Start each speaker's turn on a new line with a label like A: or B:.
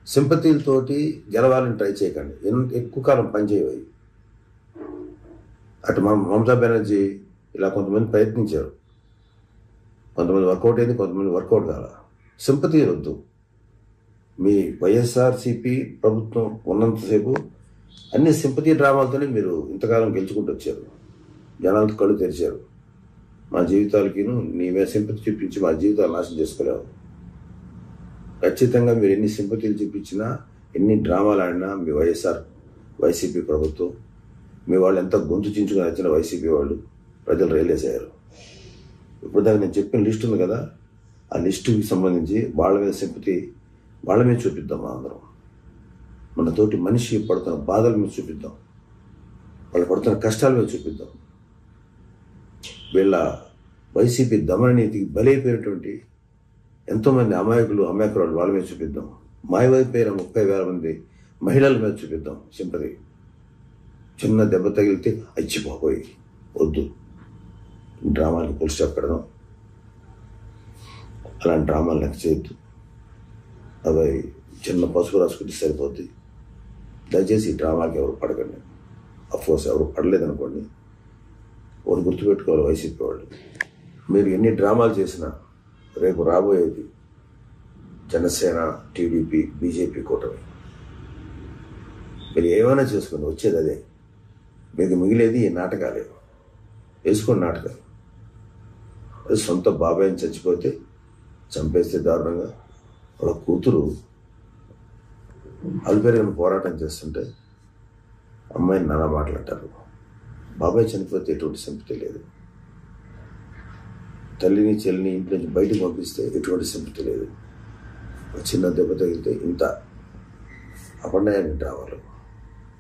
A: సింపతీలతోటి గెలవాలని ట్రై చేయకండి ఎన్- ఎక్కువ కాలం పనిచేయవు అటు మన మమతా బెనర్జీ ఇలా కొంతమంది ప్రయత్నించారు కొంతమంది వర్కౌట్ అయింది కొంతమంది వర్కౌట్ కాల సింపతి వద్దు మీ వైఎస్ఆర్సిపి ప్రభుత్వం ఉన్నంతసేపు అన్ని సింపతి డ్రామాలతోనే మీరు ఇంతకాలం గెలుచుకుంటూ వచ్చారు జనాలతో కళ్ళు తెరిచారు మా జీవితాలకిను నీవే సింపతి చూపించి మా జీవితాలు నాశనం చేసుకోలేవు ఖచ్చితంగా మీరు ఎన్ని సింపతిలు చూపించినా ఎన్ని డ్రామాలు ఆడినా మీ వైఎస్ఆర్ వైసీపీ ప్రభుత్వం మీ వాళ్ళు ఎంత గొంతు చించుకొని వచ్చిన వైసీపీ వాళ్ళు ప్రజలు రియలైజ్ అయ్యారు ఇప్పుడు దాకా నేను చెప్పిన లిస్ట్ ఉంది కదా ఆ లిస్టుకి సంబంధించి వాళ్ళ మీద సింపతి వాళ్ళ మీద చూపిద్దాం మనం అందరం మన తోటి మనిషి పడుతున్న బాధల మీద చూపిద్దాం వాళ్ళు పడుతున్న కష్టాల మీద చూపిద్దాం వీళ్ళ వైసీపీ దమన నీతికి బలైపోయినటువంటి ఎంతోమంది అమాయకులు అమాయకురాలు వాళ్ళ మీద చూపిద్దాం మాయమైపోయిన ముప్పై వేల మంది మహిళల మీద చూపిద్దాం సింపతి చిన్న దెబ్బ తగిలితే అచ్చి బాబోయ్ వద్దు డ్రామాలకు పులుసు చెప్పడం అలాంటి డ్రామాలు లెక్క చేయొద్దు అవి చిన్న పసుపు రాసుకుంటే సరిపోద్ది దయచేసి ఈ డ్రామాకి ఎవరు పడకండి అఫ్కోర్స్ ఎవరు పడలేదనుకోండి ఒకటి గుర్తుపెట్టుకోవాలి వైసీపీ వాళ్ళు మీరు ఎన్ని డ్రామాలు చేసినా రేపు రాబోయేది జనసేన టీడీపీ బీజేపీ కూటమి మీరు ఏమైనా చేసుకోండి వచ్చేది అదే మీకు మిగిలేది ఈ నాటకాలే వేసుకోండి నాటకాలు అది సొంత బాబాయిని చచ్చిపోతే చంపేస్తే దారుణంగా వాళ్ళ కూతురు అల్పేరిగిన పోరాటం చేస్తుంటే అమ్మాయిని నానా మాట్లాడతారు బాబాయ్ చనిపోతే ఎటువంటి సింపతి లేదు తల్లిని చెల్లిని ఇంటి నుంచి బయటకు పంపిస్తే ఎటువంటి సింపతి లేదు ఒక చిన్న దెబ్బ తగిలితే ఇంత అపన్నాయాన్ని రావాలి